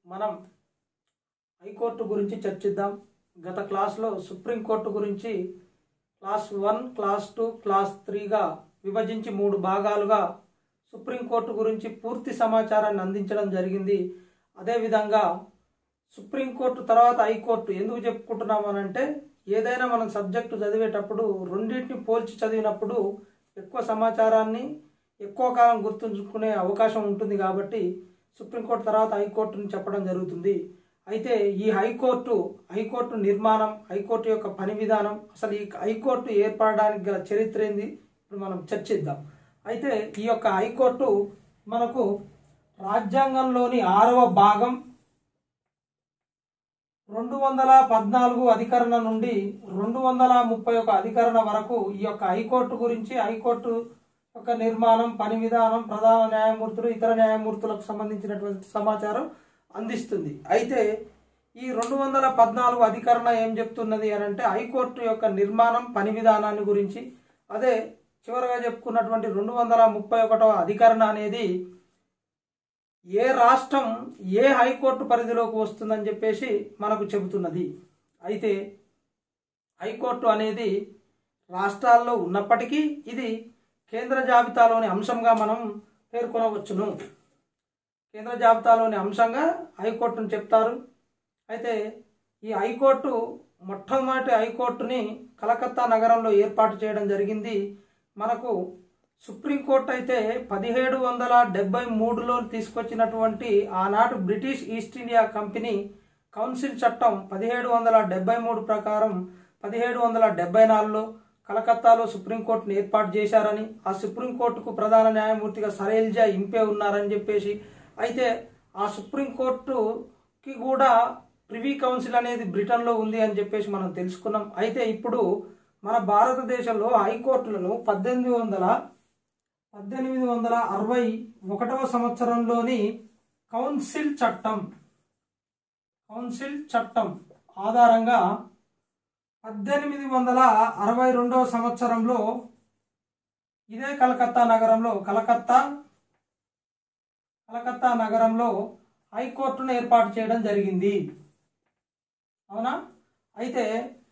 మనం హైకోర్టు గురించి చర్చిద్దాం గత క్లాస్లో సుప్రీంకోర్టు గురించి class one class two class త్రీగా విభజించి మూడు భాగాలుగా సుప్రీంకోర్టు గురించి పూర్తి సమాచారాన్ని అందించడం జరిగింది అదేవిధంగా సుప్రీంకోర్టు తర్వాత హైకోర్టు ఎందుకు చెప్పుకుంటున్నామనంటే ఏదైనా మనం సబ్జెక్టు చదివేటప్పుడు రెండింటిని పోల్చి చదివినప్పుడు ఎక్కువ సమాచారాన్ని ఎక్కువ కాలం గుర్తుంచుకునే అవకాశం ఉంటుంది కాబట్టి సుప్రీంకోర్టు తర్వాత హైకోర్టుని చెప్పడం జరుగుతుంది అయితే ఈ హైకోర్టు హైకోర్టు నిర్మాణం హైకోర్టు యొక్క పని విధానం అసలు ఈ హైకోర్టు ఏర్పడడానికి గల చరిత్ర ఏంది ఇప్పుడు మనం చర్చిద్దాం అయితే ఈ యొక్క హైకోర్టు మనకు రాజ్యాంగంలోని ఆరవ భాగం రెండు వందల పద్నాలుగు అధికరణ నుండి రెండు వందల ముప్పై ఒక అధికరణ వరకు ఈ యొక్క హైకోర్టు గురించి హైకోర్టు యొక్క నిర్మాణం పని విధానం ప్రధాన న్యాయమూర్తులు ఇతర న్యాయమూర్తులకు సంబంధించినటువంటి సమాచారం అందిస్తుంది అయితే ఈ రెండు వందల పద్నాలుగు అధికరణ ఏం చెప్తున్నది అని అంటే హైకోర్టు యొక్క నిర్మాణం పని విధానాన్ని గురించి అదే చివరగా చెప్పుకున్నటువంటి రెండు వందల ముప్పై ఒకటవ అధికరణ అనేది ఏ రాష్ట్రం ఏ హైకోర్టు పరిధిలోకి వస్తుందని చెప్పేసి మనకు చెబుతున్నది అయితే హైకోర్టు అనేది రాష్ట్రాల్లో ఉన్నప్పటికీ ఇది కేంద్ర జాబితాలోని అంశంగా మనం పేర్కొనవచ్చును కేంద్ర జాబితాలోని అంశంగా హైకోర్టును చెప్తారు అయితే ఈ హైకోర్టు మొట్టమొదటి హైకోర్టుని కలకత్తా నగరంలో ఏర్పాటు చేయడం జరిగింది మనకు సుప్రీంకోర్టు అయితే పదిహేడు వందల డెబ్బై మూడులో తీసుకొచ్చినటువంటి ఆనాటి British East India company council చట్టం పదిహేడు వందల డెబ్బై మూడు ప్రకారం పదిహేడు వందల డెబ్బై నాలుగులో కలకత్తాలో సుప్రీంకోర్టును ఏర్పాటు చేశారని ఆ సుప్రీంకోర్టుకు ప్రధాన న్యాయమూర్తిగా సరైల్జా ఇంపే ఉన్నారని చెప్పేసి అయితే ఆ సుప్రీంకోర్టుకి కూడా ప్రివీ కౌన్సిల్ అనేది బ్రిటన్లో ఉంది అని చెప్పేసి మనం తెలుసుకున్నాం అయితే ఇప్పుడు మన భారతదేశంలో హైకోర్టులను పద్దెనిమిది వందల పద్దెనిమిది వందల అరవై ఒకటవ సంవత్సరంలోని కౌన్సిల్ చట్టం కౌన్సిల్ చట్టం ఆధారంగా పద్దెనిమిది వందల అరవై రెండవ సంవత్సరంలో ఇదే కలకత్తా నగరంలో కలకత్తా కలకత్తా నగరంలో హైకోర్టును ఏర్పాటు చేయడం జరిగింది అవునా అయితే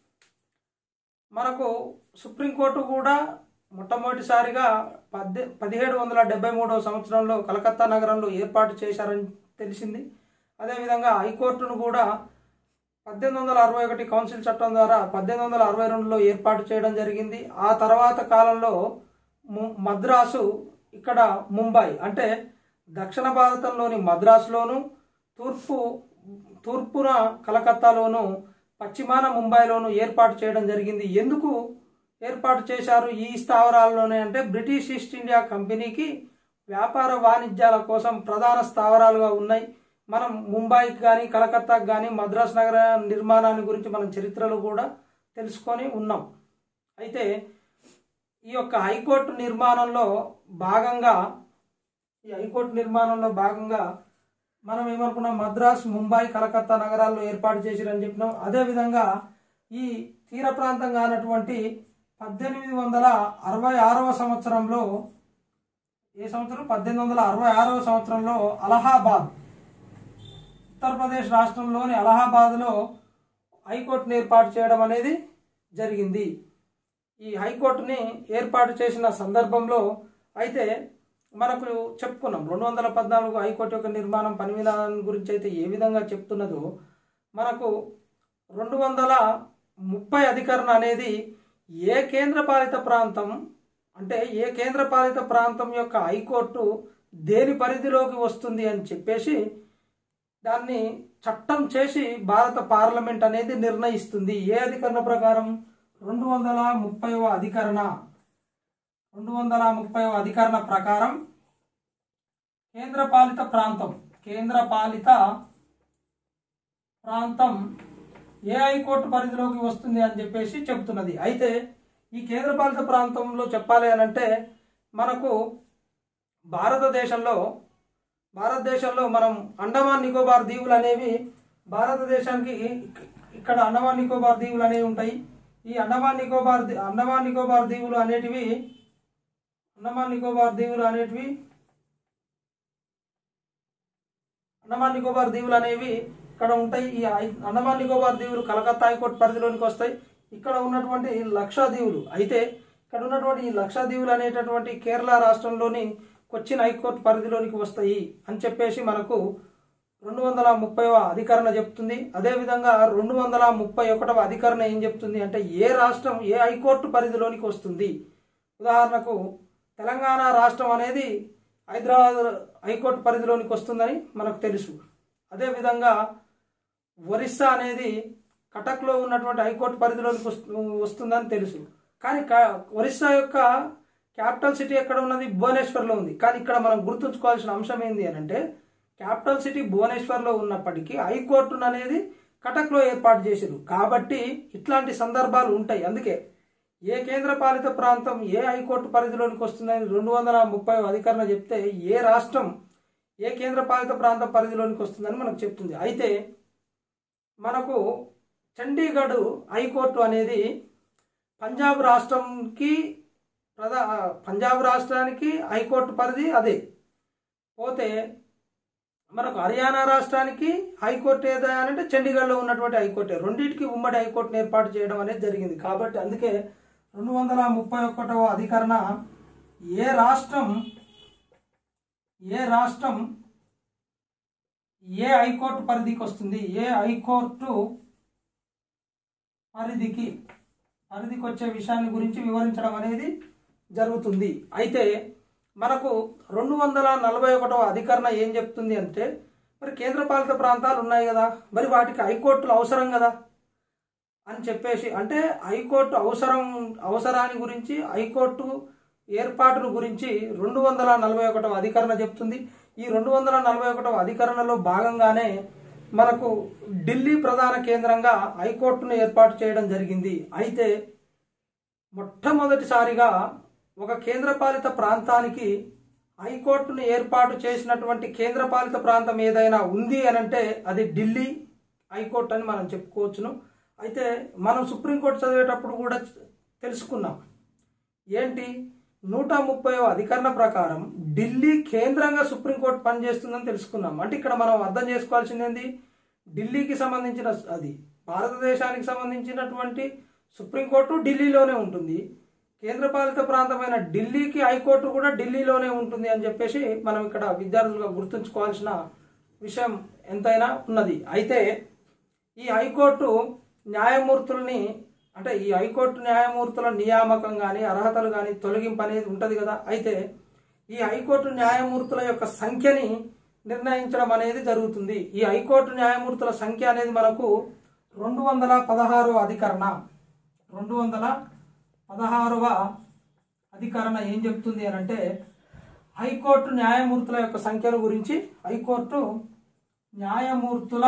మనకు సుప్రీంకోర్టు కూడా మొట్టమొదటిసారిగా పద్దె పదిహేడు వందల డెబ్బై మూడవ సంవత్సరంలో కలకత్తా నగరంలో ఏర్పాటు చేశారని తెలిసింది అదేవిధంగా హైకోర్టును కూడా పద్దెనిమిది వందల అరవై ఒకటి కౌన్సిల్ చట్టం ద్వారా పద్దెనిమిది వందల అరవై రెండులో ఏర్పాటు చేయడం జరిగింది ఆ తర్వాత కాలంలో ము- మద్రాసు ఇక్కడ ముంబై అంటే దక్షిణ భారతంలోని మద్రాసులోను తూర్పు తూర్పున కలకత్తాలోను పశ్చిమాన ముంబైలోను ఏర్పాటు చేయడం జరిగింది ఎందుకు ఏర్పాటు చేశారు ఈ స్థావరాల్లోనే అంటే బ్రిటిష్ ఈస్ట్ ఇండియా కంపెనీకి వ్యాపార వాణిజ్యాల కోసం ప్రధాన స్థావరాలుగా ఉన్నాయి మనం ముంబైకి కానీ కలకత్తాకి కానీ మద్రాస్ నగర నిర్మాణాన్ని గురించి మనం చరిత్రలో కూడా తెలుసుకొని ఉన్నాం అయితే ఈ యొక్క హైకోర్టు నిర్మాణంలో భాగంగా ఈ హైకోర్టు నిర్మాణంలో భాగంగా మనం ఏమనుకున్నాం మద్రాస్ ముంబై కలకత్తా నగరాల్లో ఏర్పాటు చేసిరని చెప్పినాం అదేవిధంగా ఈ తీర ప్రాంతం కానటువంటి పద్దెనిమిది వందల అరవై ఆరవ సంవత్సరంలో ఏ సంవత్సరం పద్దెనిమిది వందల అరవై ఆరవ సంవత్సరంలో అలహాబాద్ ఉత్తరప్రదేశ్ రాష్ట్రంలోని అలహాబాద్లో హైకోర్టును ఏర్పాటు చేయడం అనేది జరిగింది ఈ హైకోర్టుని ఏర్పాటు చేసిన సందర్భంలో అయితే మనకు చెప్పుకున్నాం రెండు వందల పద్నాలుగు హైకోర్టు యొక్క నిర్మాణం పని విధానం గురించి అయితే ఏ విధంగా చెప్తున్నదో మనకు రెండు వందల ముప్పై అధికరణ అనేది ఏ కేంద్రపాలిత ప్రాంతం అంటే ఏ కేంద్రపాలిత ప్రాంతం యొక్క హైకోర్టు దేని పరిధిలోకి వస్తుంది అని చెప్పేసి దాన్ని చట్టం చేసి భారత పార్లమెంట్ అనేది నిర్ణయిస్తుంది ఏ అధికరణ ప్రకారం రెండు వందల ముప్పైవ అధికరణ రెండు వందల ముప్పై అధికరణ ప్రకారం కేంద్రపాలిత ప్రాంతం కేంద్రపాలిత ప్రాంతం ఏ హైకోర్టు పరిధిలోకి వస్తుంది అని చెప్పేసి చెబుతున్నది అయితే ఈ కేంద్రపాలిత ప్రాంతంలో చెప్పాలి అని అంటే మనకు భారతదేశంలో భారతదేశంలో మనం అండమాన్ నికోబార్ దీవులు అనేవి భారతదేశానికి ఇక్కడ అండమాన్ నికోబార్ దీవులు అనేవి ఉంటాయి ఈ అండమాన్ నికోబార్ దీ- అండమాన్ నికోబార్ దీవులు అనేటివి అండమాన్ నికోబార్ దీవులు అనేటివి అండమాన్ నికోబార్ దీవులు అనేవి ఇక్కడ ఉంటాయి ఈ ఐ- అండమాన్ నికోబార్ దీవులు కలకత్తా హైకోర్టు పరిధిలోనికి వస్తాయి ఇక్కడ ఉన్నటువంటి లక్షద్వీవులు అయితే ఇక్కడ ఉన్నటువంటి ఈ లక్షద్వీవులు అనేటటువంటి కేరళ రాష్ట్రంలోని కొచ్చిన్ హైకోర్టు పరిధిలోనికి వస్తాయి అని చెప్పేసి మనకు రెండు వందల ముప్పైవ అధికరణ చెప్తుంది అదేవిధంగా రెండు వందల ముప్పై ఒకటవ అధికరణ ఏం చెప్తుంది అంటే ఏ రాష్ట్రం ఏ హైకోర్టు పరిధిలోనికి వస్తుంది ఉదాహరణకు తెలంగాణ రాష్ట్రం అనేది హైదరాబాద్ హైకోర్టు పరిధిలోనికి వస్తుందని మనకు తెలుసు అదేవిధంగా ఒరిస్సా అనేది కటక్లో ఉన్నటువంటి హైకోర్టు పరిధిలోనికి వస్తు- వస్తుందని తెలుసు కానీ క- ఒరిస్సా యొక్క క్యాపిటల్ సిటీ ఎక్కడ ఉన్నది భువనేశ్వర్లో ఉంది కానీ ఇక్కడ మనం గుర్తుంచుకోవాల్సిన అంశం ఏంది అని అంటే క్యాపిటల్ సిటీ భువనేశ్వర్లో ఉన్నప్పటికీ హైకోర్టును అనేది కటక్లో ఏర్పాటు చేశారు కాబట్టి ఇట్లాంటి సందర్భాలు ఉంటాయి అందుకే ఏ కేంద్ర పాలిత ప్రాంతం ఏ హైకోర్టు పరిధిలోనికి వస్తుందని రెండు వందల ముప్పై అధికరణ చెప్తే ఏ రాష్ట్రం ఏ కేంద్ర పాలిత ప్రాంతం పరిధిలోనికి వస్తుందని మనకు చెప్తుంది అయితే మనకు చండీగఢ్ హైకోర్టు అనేది పంజాబ్ రాష్ట్రంకి ప్రధా పంజాబ్ రాష్ట్రానికి హైకోర్టు పరిధి అదే పోతే మనకు హర్యానా రాష్ట్రానికి హైకోర్టు ఏదా అంటే చండీగఢ్లో ఉన్నటువంటి హైకోర్టే రెండింటికి ఉమ్మడి హైకోర్టును ఏర్పాటు చేయడం అనేది జరిగింది కాబట్టి అందుకే రెండు వందల ముప్పై ఒకటవ అధికరణ ఏ రాష్ట్రం ఏ రాష్ట్రం ఏ హైకోర్టు పరిధికి వస్తుంది ఏ హైకోర్టు పరిధికి పరిధికి వచ్చే విషయాన్ని గురించి వివరించడం అనేది జరుగుతుంది అయితే మనకు రెండు వందల నలభై ఒకటవ అధికరణ ఏం చెప్తుంది అంటే మరి కేంద్రపాలిత ప్రాంతాలు ఉన్నాయి కదా మరి వాటికి హైకోర్టులు అవసరం కదా అని చెప్పేసి అంటే హైకోర్టు అవసరం అవసరాన్ని గురించి హైకోర్టు ఏర్పాటును గురించి రెండు వందల నలభై ఒకటవ అధికరణ చెప్తుంది ఈ రెండు వందల నలభై ఒకటవ అధికరణలో భాగంగానే మనకు ఢిల్లీ ప్రధాన కేంద్రంగా హైకోర్టును ఏర్పాటు చేయడం జరిగింది అయితే మొట్టమొదటిసారిగా ఒక కేంద్రపాలిత ప్రాంతానికి హైకోర్టును ఏర్పాటు చేసినటువంటి కేంద్రపాలిత ప్రాంతం ఏదైనా ఉంది అని అంటే అది ఢిల్లీ హైకోర్టు అని మనం చెప్పుకోవచ్చును అయితే మనం సుప్రీంకోర్టు చదివేటప్పుడు కూడా తెలుసుకున్నాం ఏంటి నూట ముప్పై అధికరణ ప్రకారం ఢిల్లీ కేంద్రంగా సుప్రీంకోర్టు పనిచేస్తుందని తెలుసుకున్నాం అంటే ఇక్కడ మనం అర్థం చేసుకోవాల్సింది ఏంది ఢిల్లీకి సంబంధించిన అది భారతదేశానికి సంబంధించినటువంటి సుప్రీంకోర్టు ఢిల్లీలోనే ఉంటుంది కేంద్రపాలిత ప్రాంతమైన ఢిల్లీకి హైకోర్టు కూడా ఢిల్లీలోనే ఉంటుంది అని చెప్పేసి మనం ఇక్కడ విద్యార్థులుగా గుర్తుంచుకోవాల్సిన విషయం ఎంతైనా ఉన్నది అయితే ఈ హైకోర్టు న్యాయమూర్తుల్ని అంటే ఈ హైకోర్టు న్యాయమూర్తుల నియామకం కానీ అర్హతలు కానీ తొలగింపు అనేది ఉంటుంది కదా అయితే ఈ హైకోర్టు న్యాయమూర్తుల యొక్క సంఖ్యని నిర్ణయించడం అనేది జరుగుతుంది ఈ హైకోర్టు న్యాయమూర్తుల సంఖ్య అనేది మనకు రెండు వందల పదహారు అధికరణ రెండు వందల పదహారవ అధికరణ ఏం చెప్తుంది అని అంటే హైకోర్టు న్యాయమూర్తుల యొక్క సంఖ్యను గురించి హైకోర్టు న్యాయమూర్తుల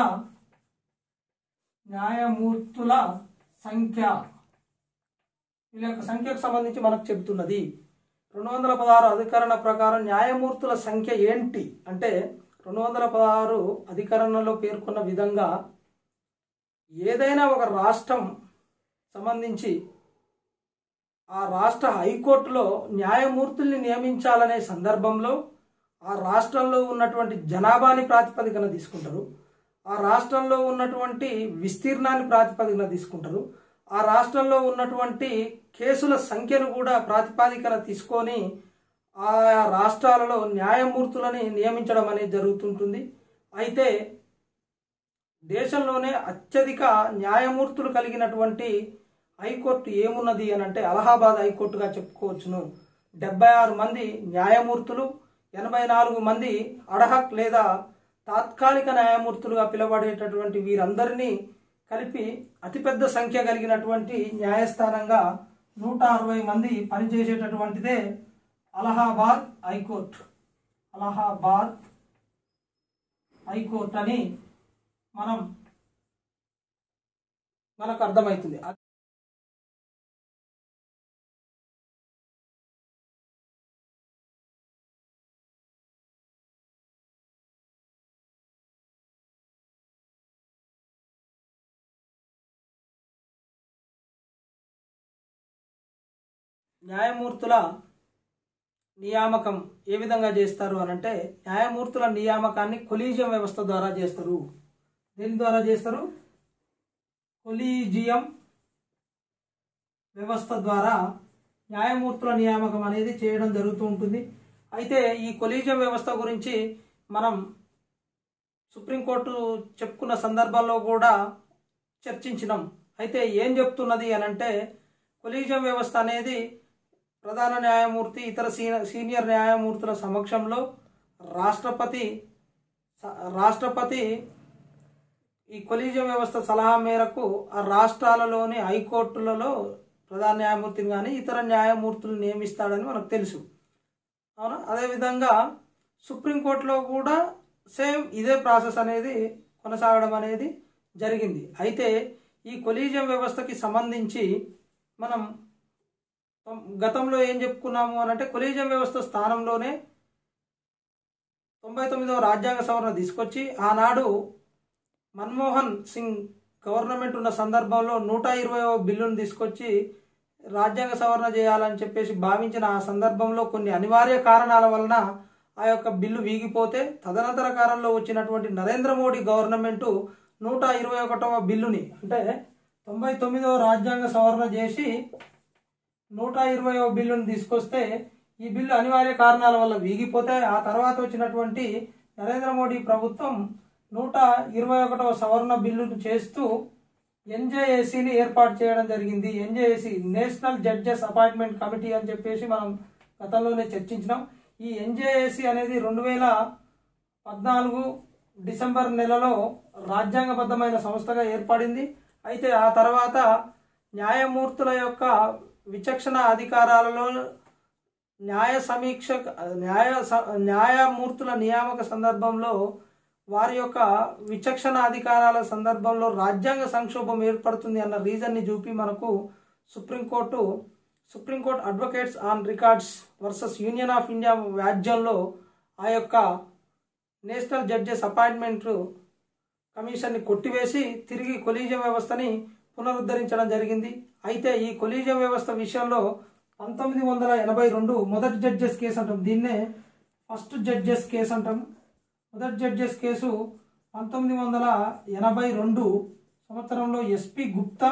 న్యాయమూర్తుల సంఖ్య వీళ్ళ యొక్క సంఖ్యకు సంబంధించి మనకు చెబుతున్నది రెండు వందల పదహారు అధికరణ ప్రకారం న్యాయమూర్తుల సంఖ్య ఏంటి అంటే రెండు వందల పదహారు అధికరణలో పేర్కొన్న విధంగా ఏదైనా ఒక రాష్ట్రం సంబంధించి ఆ రాష్ట్ర హైకోర్టులో న్యాయమూర్తుల్ని నియమించాలనే సందర్భంలో ఆ రాష్ట్రంలో ఉన్నటువంటి జనాభాని ప్రాతిపదికన తీసుకుంటారు ఆ రాష్ట్రంలో ఉన్నటువంటి విస్తీర్ణాన్ని ప్రాతిపదికన తీసుకుంటారు ఆ రాష్ట్రంలో ఉన్నటువంటి కేసుల సంఖ్యను కూడా ప్రాతిపాదికన తీసుకొని ఆయా రాష్ట్రాలలో న్యాయమూర్తులని నియమించడం అనేది జరుగుతుంటుంది అయితే దేశంలోనే అత్యధిక న్యాయమూర్తులు కలిగినటువంటి హైకోర్టు ఏమున్నది అని అంటే అలహాబాద్ హైకోర్టుగా చెప్పుకోవచ్చును డెబ్బై ఆరు మంది న్యాయమూర్తులు ఎనభై నాలుగు మంది అడహక్ లేదా తాత్కాలిక న్యాయమూర్తులుగా పిలువబడేటటువంటి వీరందరినీ కలిపి అతిపెద్ద సంఖ్య కలిగినటువంటి న్యాయస్థానంగా నూట అరవై మంది పనిచేసేటటువంటిదే అలహాబాద్ హైకోర్టు అలహాబాద్ హైకోర్టు అని మనం మనకు అర్థమవుతుంది న్యాయమూర్తుల నియామకం ఏ విధంగా చేస్తారు అని అంటే న్యాయమూర్తుల నియామకాన్ని కొలీజియం వ్యవస్థ ద్వారా చేస్తారు దేని ద్వారా చేస్తారు కొలీజియం వ్యవస్థ ద్వారా న్యాయమూర్తుల నియామకం అనేది చేయడం జరుగుతూ ఉంటుంది అయితే ఈ కొలీజియం వ్యవస్థ గురించి మనం సుప్రీంకోర్టు చెప్పుకున్న సందర్భాల్లో కూడా చర్చించినాం అయితే ఏం చెప్తున్నది అని అంటే కొలీజియం వ్యవస్థ అనేది ప్రధాన న్యాయమూర్తి ఇతర సీనియర్ సీనియర్ న్యాయమూర్తుల సమక్షంలో రాష్ట్రపతి స- రాష్ట్రపతి ఈ కొలీజియం వ్యవస్థ సలహా మేరకు ఆ రాష్ట్రాలలోని హైకోర్టులలో ప్రధాన న్యాయమూర్తిని కానీ ఇతర న్యాయమూర్తులు నియమిస్తాడని మనకు తెలుసు అవునా అదేవిధంగా సుప్రీంకోర్టులో కూడా సేమ్ ఇదే ప్రాసెస్ అనేది కొనసాగడం అనేది జరిగింది అయితే ఈ కొలీజియం వ్యవస్థకి సంబంధించి మనం గతంలో ఏం చెప్పుకున్నాము అని అంటే కొలీజియం వ్యవస్థ స్థానంలోనే తొంభై తొమ్మిదవ రాజ్యాంగ సవరణ తీసుకొచ్చి ఆనాడు మన్మోహన్ సింగ్ గవర్నమెంట్ ఉన్న సందర్భంలో నూట ఇరవైవ బిల్లును తీసుకొచ్చి రాజ్యాంగ సవరణ చేయాలని చెప్పేసి భావించిన ఆ సందర్భంలో కొన్ని అనివార్య కారణాల వలన ఆ యొక్క బిల్లు వీగిపోతే తదనంతర కాలంలో వచ్చినటువంటి నరేంద్ర మోడీ గవర్నమెంట్ నూట ఇరవై ఒకటవ బిల్లుని అంటే తొంభై తొమ్మిదవ రాజ్యాంగ సవరణ చేసి నూట ఇరవైవ బిల్లును తీసుకొస్తే ఈ బిల్లు అనివార్య కారణాల వల్ల వీగిపోతే ఆ తర్వాత వచ్చినటువంటి నరేంద్ర మోడీ ప్రభుత్వం నూట ఇరవై ఒకటవ సవరణ బిల్లును చేస్తూ ఎన్జేఏసీని ఏర్పాటు చేయడం జరిగింది NJAC national judges appointment committee అని చెప్పేసి మనం గతంలోనే చర్చించినాం ఈ ఎన్జేఏసీ అనేది రెండు వేల పద్నాలుగు డిసెంబర్ నెలలో రాజ్యాంగబద్ధమైన సంస్థగా ఏర్పడింది అయితే ఆ తర్వాత న్యాయమూర్తుల యొక్క విచక్షణ అధికారాలలో న్యాయ సమీక్ష న్యాయ స- న్యాయమూర్తుల నియామక సందర్భంలో వారి యొక్క విచక్షణ అధికారాల సందర్భంలో రాజ్యాంగ సంక్షోభం ఏర్పడుతుంది అన్న రీజన్ని చూపి మనకు supreme court supreme court advocates on records versus union of India వ్యాజ్యంలో ఆ యొక్క నేషనల్ జడ్జెస్ అపాయింట్మెంట్ కమిషన్ని కొట్టివేసి తిరిగి కొలీజియం వ్యవస్థని పునరుద్ధరించడం జరిగింది అయితే ఈ కొలీజియం వ్యవస్థ విషయంలో పంతొమ్మిది వందల ఎనభై రెండు మొదటి జడ్జెస్ కేసు అంటాం దీన్నే ఫస్ట్ జడ్జెస్ కేసు అంటాం మొదటి జడ్జెస్ కేసు పంతొమ్మిది వందల ఎనభై రెండు సంవత్సరంలో SP Gupta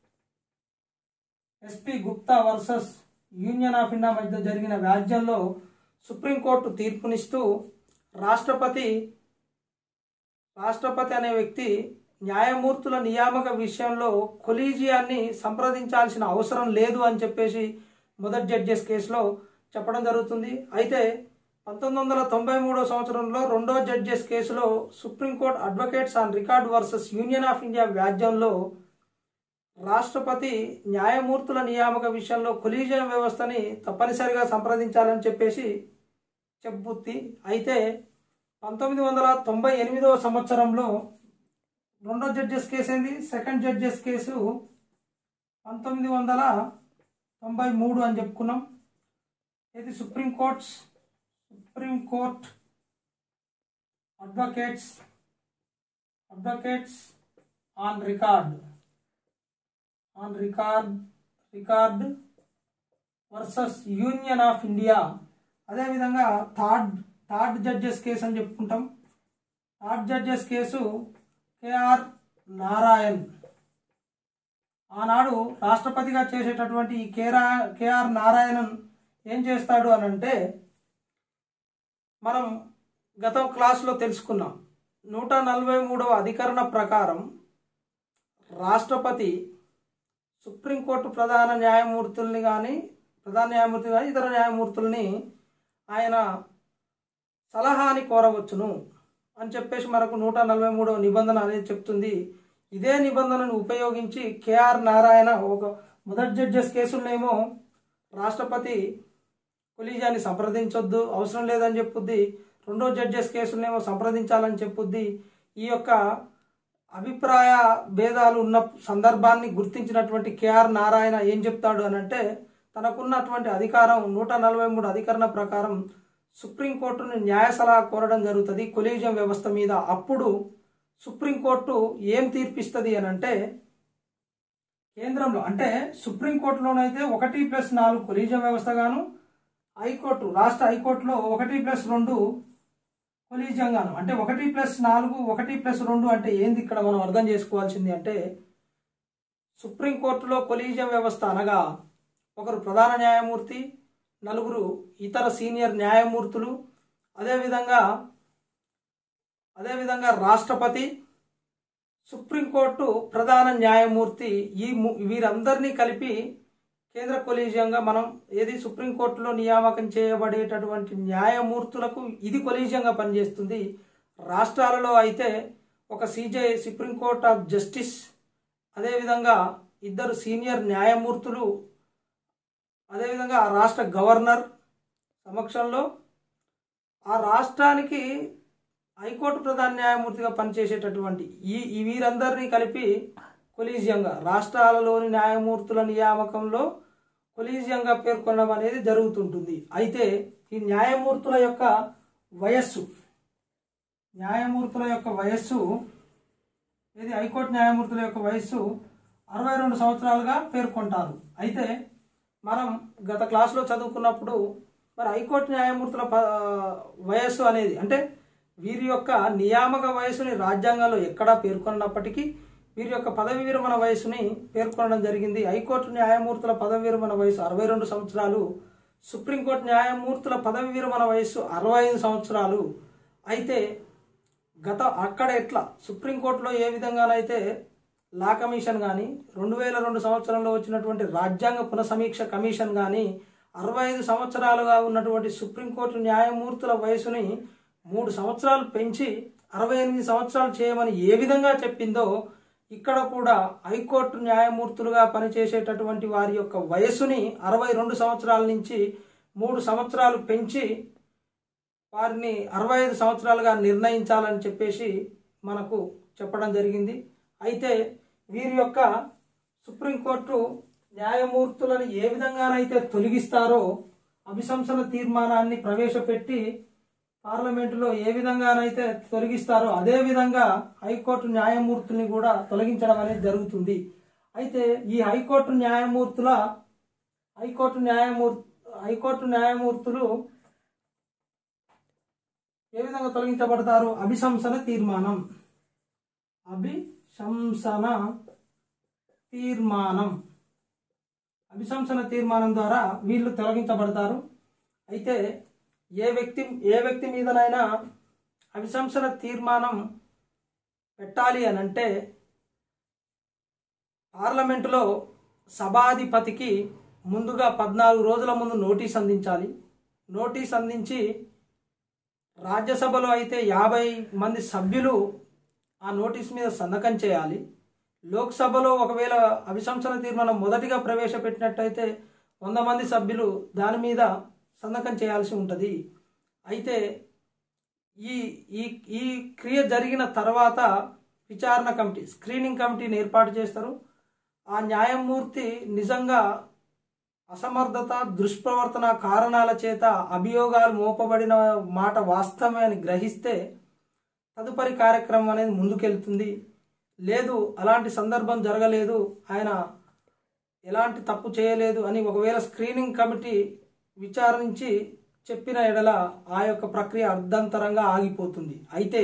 SP Gupta versus union of India మధ్య జరిగిన వ్యాజ్యంలో సుప్రీంకోర్టు తీర్పునిస్తూ రాష్ట్రపతి రాష్ట్రపతి అనే వ్యక్తి న్యాయమూర్తుల నియామక విషయంలో కొలీజియాన్ని సంప్రదించాల్సిన అవసరం లేదు అని చెప్పేసి మొదటి జడ్జెస్ కేసులో చెప్పడం జరుగుతుంది అయితే పంతొమ్మిది వందల తొంభై మూడో సంవత్సరంలో రెండో జడ్జెస్ కేసులో supreme court advocates on record versus union of India వ్యాజ్యంలో రాష్ట్రపతి న్యాయమూర్తుల నియామక విషయంలో కొలీజియం వ్యవస్థని తప్పనిసరిగా సంప్రదించాలని చెప్పేసి చెప్పుద్ది అయితే పంతొమ్మిది వందల తొంభై ఎనిమిదవ సంవత్సరంలో రెండో జడ్జెస్ కేసు ఏంది సెకండ్ జడ్జెస్ కేసు పంతొమ్మిది వందల తొంభై మూడు అని చెప్పుకున్నాం ఇది supreme courts supreme court advocates advocates on record on record record versus union of India అదేవిధంగా థర్డ్ థర్డ్ జడ్జెస్ కేసు అని చెప్పుకుంటాం third judges case K R Narayan ఆనాడు రాష్ట్రపతిగా చేసేటటువంటి ఈ కేరా కేఆర్ నారాయణన్ ఏం చేస్తాడు అని అంటే మనం గత క్లాస్లో తెలుసుకున్నాం నూట నలభై మూడవ అధికరణ ప్రకారం రాష్ట్రపతి సుప్రీంకోర్టు ప్రధాన న్యాయమూర్తుల్ని కానీ ప్రధాన న్యాయమూర్తి కానీ ఇతర న్యాయమూర్తుల్ని ఆయన సలహాని కోరవచ్చును అని చెప్పేసి మనకు నూట నలభై మూడవ నిబంధన అనేది చెప్తుంది ఇదే నిబంధనను ఉపయోగించి కేఆర్ నారాయణ ఒక మొదటి జడ్జెస్ కేసులనేమో రాష్ట్రపతి కొలీజియాన్ని సంప్రదించొద్దు అవసరం లేదని చెప్పుద్ది రెండో జడ్జెస్ కేసులనేమో సంప్రదించాలని చెప్పుద్ది ఈ యొక్క అభిప్రాయ భేదాలు ఉన్న సందర్భాన్ని గుర్తించినటువంటి కేఆర్ నారాయణ ఏం చెప్తాడు అని అంటే తనకున్నటువంటి అధికారం నూట నలభై మూడు అధికరణ ప్రకారం సుప్రీంకోర్టును న్యాయ సలహా కోరడం జరుగుతుంది కొలీజియం వ్యవస్థ మీద అప్పుడు సుప్రీంకోర్టు ఏం తీర్పిస్తుంది అని అంటే కేంద్రంలో అంటే సుప్రీంకోర్టులోనైతే ఒకటి ప్లస్ నాలుగు కొలీజియం వ్యవస్థ గాను హైకోర్టు రాష్ట్ర హైకోర్టులో ఒకటి ప్లస్ రెండు కొలీజియంగాను అంటే ఒకటి ప్లస్ నాలుగు ఒకటి ప్లస్ రెండు అంటే ఏంది ఇక్కడ మనం అర్థం చేసుకోవాల్సింది అంటే సుప్రీంకోర్టులో కొలీజియం వ్యవస్థ అనగా ఒకరు ప్రధాన న్యాయమూర్తి నలుగురు ఇతర సీనియర్ న్యాయమూర్తులు అదేవిధంగా అదేవిధంగా రాష్ట్రపతి సుప్రీంకోర్టు ప్రధాన న్యాయమూర్తి ఈ ము- వీరందరినీ కలిపి కేంద్ర కొలీజియంగా మనం ఏది సుప్రీంకోర్టులో నియామకం చేయబడేటటువంటి న్యాయమూర్తులకు ఇది కొలీజియంగా పనిచేస్తుంది రాష్ట్రాలలో అయితే ఒక సీజే సుప్రీంకోర్ట్ ఆఫ్ జస్టిస్ అదేవిధంగా ఇద్దరు సీనియర్ న్యాయమూర్తులు అదేవిధంగా ఆ రాష్ట్ర గవర్నర్ సమక్షంలో ఆ రాష్ట్రానికి హైకోర్టు ప్రధాన న్యాయమూర్తిగా పనిచేసేటటువంటి ఈ ఈ వీరందరినీ కలిపి కొలీజియంగా రాష్ట్రాలలోని న్యాయమూర్తుల నియామకంలో కొలీజియంగా పేర్కొనడం అనేది జరుగుతుంటుంది అయితే ఈ న్యాయమూర్తుల యొక్క వయస్సు న్యాయమూర్తుల యొక్క వయస్సు ఇది హైకోర్టు న్యాయమూర్తుల యొక్క వయస్సు అరవై రెండు సంవత్సరాలుగా పేర్కొంటారు అయితే మనం గత క్లాసులో చదువుకున్నప్పుడు మరి హైకోర్టు న్యాయమూర్తుల ప- వయస్సు అనేది అంటే వీరి యొక్క నియామక వయసుని రాజ్యాంగంలో ఎక్కడా పేర్కొన్నప్పటికీ వీరి యొక్క పదవి విరమణ వయసుని పేర్కొనడం జరిగింది హైకోర్టు న్యాయమూర్తుల పదవి విరమణ వయసు అరవై రెండు సంవత్సరాలు సుప్రీంకోర్టు న్యాయమూర్తుల పదవి విరమణ వయస్సు అరవై ఐదు సంవత్సరాలు అయితే గత అక్కడ ఎట్లా సుప్రీంకోర్టులో ఏ విధంగానైతే లా కమిషన్ కానీ రెండు వేల రెండు సంవత్సరంలో వచ్చినటువంటి రాజ్యాంగ పునఃసమీక్ష కమిషన్ కానీ అరవై ఐదు సంవత్సరాలుగా ఉన్నటువంటి సుప్రీంకోర్టు న్యాయమూర్తుల వయసుని మూడు సంవత్సరాలు పెంచి అరవై ఎనిమిది సంవత్సరాలు చేయమని ఏ విధంగా చెప్పిందో ఇక్కడ కూడా హైకోర్టు న్యాయమూర్తులుగా పనిచేసేటటువంటి వారి యొక్క వయసుని అరవై రెండు సంవత్సరాల నుంచి మూడు సంవత్సరాలు పెంచి వారిని అరవై ఐదు సంవత్సరాలుగా నిర్ణయించాలని చెప్పేసి మనకు చెప్పడం జరిగింది అయితే వీరి యొక్క సుప్రీంకోర్టు న్యాయమూర్తులను ఏ విధంగానైతే తొలగిస్తారో అభిశంసన తీర్మానాన్ని ప్రవేశపెట్టి పార్లమెంటులో ఏ విధంగానైతే తొలగిస్తారో అదే విధంగా హైకోర్టు న్యాయమూర్తుల్ని కూడా తొలగించడం అనేది జరుగుతుంది అయితే ఈ హైకోర్టు న్యాయమూర్తుల హైకోర్టు న్యాయమూర్తి హైకోర్టు న్యాయమూర్తులు ఏ విధంగా తొలగించబడతారు అభిశంసన తీర్మానం అభిశంసన తీర్మానం అభిశంసన తీర్మానం ద్వారా వీళ్ళు తొలగించబడతారు అయితే ఏ వ్యక్తి ఏ వ్యక్తి మీదనైనా అభిశంసన తీర్మానం పెట్టాలి అని అంటే పార్లమెంటులో సభాధిపతికి ముందుగా పద్నాలుగు రోజుల ముందు నోటీస్ అందించాలి నోటీస్ అందించి రాజ్యసభలో అయితే యాభై మంది సభ్యులు ఆ నోటీస్ మీద సంతకం చేయాలి లోక్సభలో ఒకవేళ అభిశంసన తీర్మానం మొదటిగా ప్రవేశపెట్టినట్టయితే వంద మంది సభ్యులు దాని మీద సంతకం చేయాల్సి ఉంటుంది అయితే ఈ ఈ ఈ క్రియ జరిగిన తర్వాత విచారణ కమిటీ స్క్రీనింగ్ కమిటీని ఏర్పాటు చేస్తారు ఆ న్యాయమూర్తి నిజంగా అసమర్థత దుష్ప్రవర్తన కారణాల చేత అభియోగాలు మోపబడిన మాట వాస్తవమే అని గ్రహిస్తే తదుపరి కార్యక్రమం అనేది ముందుకెళ్తుంది లేదు అలాంటి సందర్భం జరగలేదు ఆయన ఎలాంటి తప్పు చేయలేదు అని ఒకవేళ స్క్రీనింగ్ కమిటీ విచారించి చెప్పిన ఎడల ఆ యొక్క ప్రక్రియ అర్ధంతరంగా ఆగిపోతుంది అయితే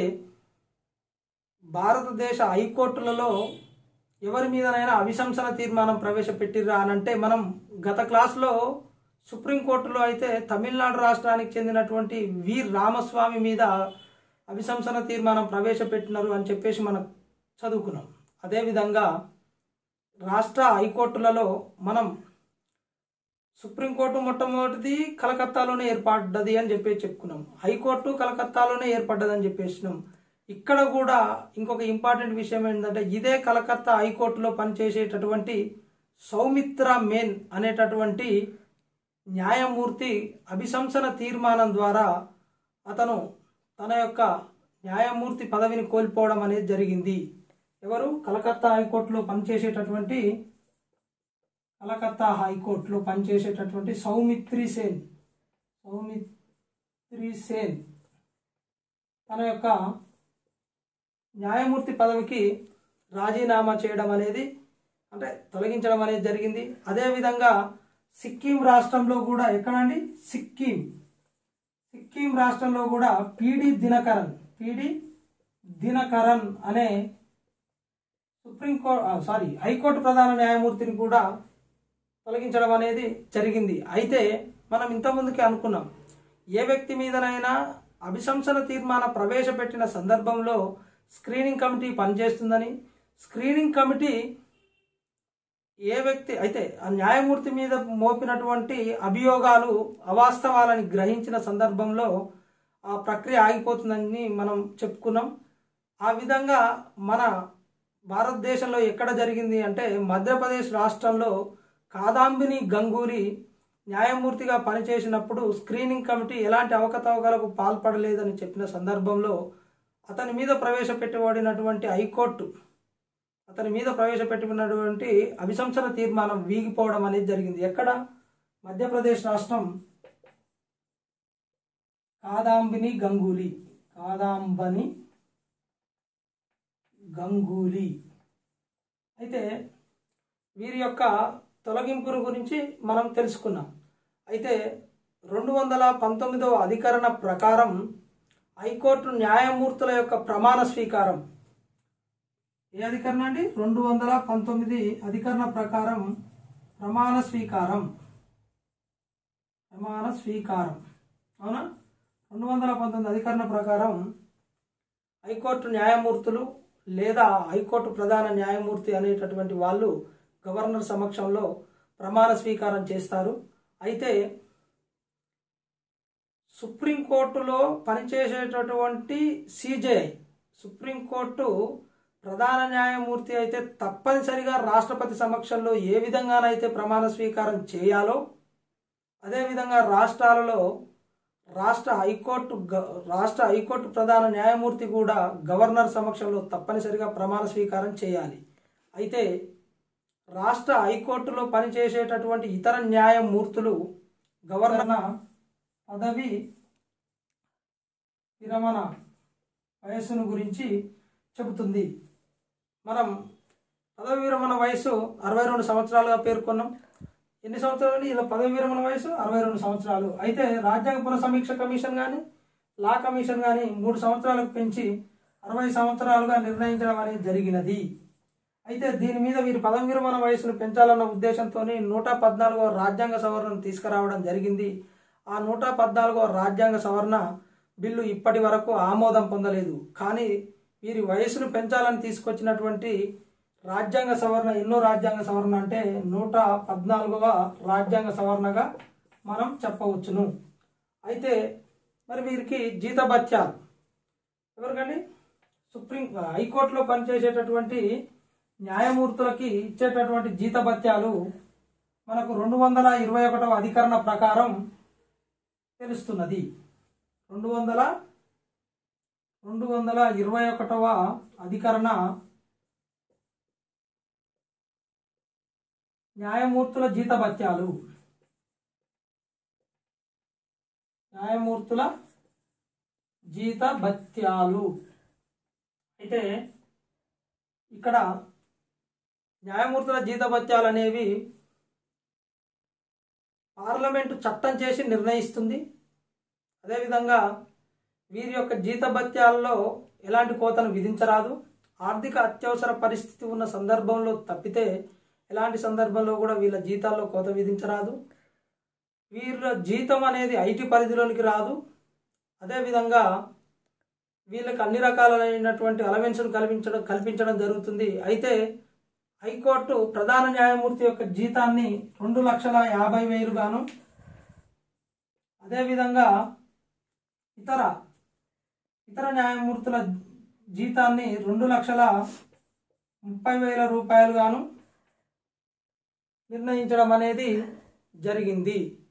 భారతదేశ హైకోర్టులలో ఎవరి మీదనైనా అభిశంసన తీర్మానం ప్రవేశపెట్టిర్రా అని అంటే మనం గత క్లాస్లో సుప్రీంకోర్టులో అయితే తమిళనాడు రాష్ట్రానికి చెందినటువంటి వి రామస్వామి మీద అభిశంసన తీర్మానం ప్రవేశపెట్టినారు అని చెప్పేసి మనం చదువుకున్నాం అదేవిధంగా రాష్ట్ర హైకోర్టులలో మనం సుప్రీంకోర్టు మొట్టమొదటిది కలకత్తాలోనే ఏర్పడ్డది అని చెప్పేసి చెప్పుకున్నాం హైకోర్టు కలకత్తాలోనే ఏర్పడ్డదని చెప్పేసినాం ఇక్కడ కూడా ఇంకొక ఇంపార్టెంట్ విషయం ఏంటంటే ఇదే కలకత్తా హైకోర్టులో పనిచేసేటటువంటి సౌమిత్ర మేన్ అనేటటువంటి న్యాయమూర్తి అభిశంసన తీర్మానం ద్వారా అతను తన యొక్క న్యాయమూర్తి పదవిని కోల్పోవడం అనేది జరిగింది ఎవరు కలకత్తా హైకోర్టులో పనిచేసేటటువంటి కలకత్తా హైకోర్టులో పనిచేసేటటువంటి సౌమిత్రి సేన్ సౌమిత్రి సేన్ తన యొక్క న్యాయమూర్తి పదవికి రాజీనామా చేయడం అనేది అంటే తొలగించడం అనేది జరిగింది అదేవిధంగా సిక్కిం రాష్ట్రంలో కూడా ఎక్కడండి సిక్కిం సిక్కిం రాష్ట్రంలో కూడా పీడి దినకరన్ పీడి దినకరన్ అనే సుప్రీంకోర్టు సారీ హైకోర్టు ప్రధాన న్యాయమూర్తిని కూడా తొలగించడం అనేది జరిగింది అయితే మనం ఇంతకుముందుకే అనుకున్నాం ఏ వ్యక్తి మీదనైనా అభిశంసన తీర్మానం ప్రవేశపెట్టిన సందర్భంలో స్క్రీనింగ్ కమిటీ పనిచేస్తుందని స్క్రీనింగ్ కమిటీ ఏ వ్యక్తి అయితే ఆ న్యాయమూర్తి మీద మోపినటువంటి అభియోగాలు అవాస్తవాలని గ్రహించిన సందర్భంలో ఆ ప్రక్రియ ఆగిపోతుందని మనం చెప్పుకున్నాం ఆ విధంగా మన భారతదేశంలో ఎక్కడ జరిగింది అంటే మధ్యప్రదేశ్ రాష్ట్రంలో కాదాంబిని గంగూరి న్యాయమూర్తిగా పనిచేసినప్పుడు స్క్రీనింగ్ కమిటీ ఎలాంటి అవకతవకలకు పాల్పడలేదని చెప్పిన సందర్భంలో అతని మీద ప్రవేశపెట్టబడినటువంటి హైకోర్టు అతని మీద ప్రవేశపెట్టినటువంటి అభిశంసన తీర్మానం వీగిపోవడం అనేది జరిగింది ఎక్కడ మధ్యప్రదేశ్ రాష్ట్రం కాదాంబిని గంగూలీ కాదాంబని గంగూలీ అయితే వీరి యొక్క తొలగింపును గురించి మనం తెలుసుకున్నాం అయితే రెండు వందల పంతొమ్మిదవ అధికరణ ప్రకారం హైకోర్టు న్యాయమూర్తుల యొక్క ప్రమాణ స్వీకారం ఏ అధికరణ అండి రెండు వందల పంతొమ్మిది అధికరణ ప్రకారం ప్రమాణ స్వీకారం ప్రమాణ స్వీకారం అవునా రెండు వందల పంతొమ్మిది అధికరణ ప్రకారం హైకోర్టు న్యాయమూర్తులు లేదా హైకోర్టు ప్రధాన న్యాయమూర్తి అనేటటువంటి వాళ్ళు గవర్నర్ సమక్షంలో ప్రమాణ స్వీకారం చేస్తారు అయితే సుప్రీంకోర్టులో పనిచేసేటటువంటి సిజేఐ సుప్రీంకోర్టు ప్రధాన న్యాయమూర్తి అయితే తప్పనిసరిగా రాష్ట్రపతి సమక్షంలో ఏ విధంగానైతే ప్రమాణ స్వీకారం చేయాలో అదేవిధంగా రాష్ట్రాలలో రాష్ట్ర హైకోర్టు గ- రాష్ట్ర హైకోర్టు ప్రధాన న్యాయమూర్తి కూడా గవర్నర్ సమక్షంలో తప్పనిసరిగా ప్రమాణ స్వీకారం చేయాలి అయితే రాష్ట్ర హైకోర్టులో పనిచేసేటటువంటి ఇతర న్యాయమూర్తులు గవర్నర్ పదవి విరమణ వయస్సును గురించి చెబుతుంది మనం పదవి విరమణ వయసు అరవై రెండు సంవత్సరాలుగా పేర్కొన్నాం ఎన్ని సంవత్సరాలు ఇలా పదవి విరమణ వయసు అరవై రెండు సంవత్సరాలు అయితే రాజ్యాంగ పునఃసమీక్ష కమిషన్ కానీ లా కమిషన్ కానీ మూడు సంవత్సరాలకు పెంచి అరవై సంవత్సరాలుగా నిర్ణయించడం అనేది జరిగినది అయితే దీని మీద వీరు పదవి విరమణ వయసును పెంచాలన్న ఉద్దేశంతో నూట పద్నాలుగో రాజ్యాంగ సవరణను తీసుకురావడం జరిగింది ఆ నూట పద్నాలుగో రాజ్యాంగ సవరణ బిల్లు ఇప్పటి వరకు ఆమోదం పొందలేదు కానీ వీరి వయసును పెంచాలని తీసుకొచ్చినటువంటి రాజ్యాంగ సవరణ ఎన్నో రాజ్యాంగ సవరణ అంటే నూట పద్నాలుగవ రాజ్యాంగ సవరణగా మనం చెప్పవచ్చును అయితే మరి వీరికి జీతభత్యాలు ఎవరికండి సుప్రీం హైకోర్టులో పనిచేసేటటువంటి న్యాయమూర్తులకి ఇచ్చేటటువంటి జీతభత్యాలు మనకు రెండు వందల ఇరవై ఒకటవ అధికరణ ప్రకారం తెలుస్తున్నది రెండు వందల రెండు వందల ఇరవై ఒకటవ అధికరణ న్యాయమూర్తుల జీతభత్యాలు న్యాయమూర్తుల జీతభత్యాలు అయితే ఇక్కడ న్యాయమూర్తుల జీతభత్యాలు అనేవి పార్లమెంటు చట్టం చేసి నిర్ణయిస్తుంది అదేవిధంగా వీరి యొక్క జీతభత్యాల్లో ఎలాంటి కోతను విధించరాదు ఆర్థిక అత్యవసర పరిస్థితి ఉన్న సందర్భంలో తప్పితే ఎలాంటి సందర్భంలో కూడా వీళ్ళ జీతాల్లో కోత విధించరాదు వీళ్ళ జీతం అనేది ఐటీ పరిధిలోనికి రాదు అదేవిధంగా వీళ్ళకి అన్ని రకాలైనటువంటి అలవెన్స్ను కల్పించడం కల్పించడం జరుగుతుంది అయితే హైకోర్టు ప్రధాన న్యాయమూర్తి యొక్క జీతాన్ని రెండు లక్షల యాభై వేలు గాను అదేవిధంగా ఇతర ఇతర న్యాయమూర్తుల జీతాన్ని రెండు లక్షల ముప్పై వేల రూపాయలు గాను నిర్ణయించడం అనేది జరిగింది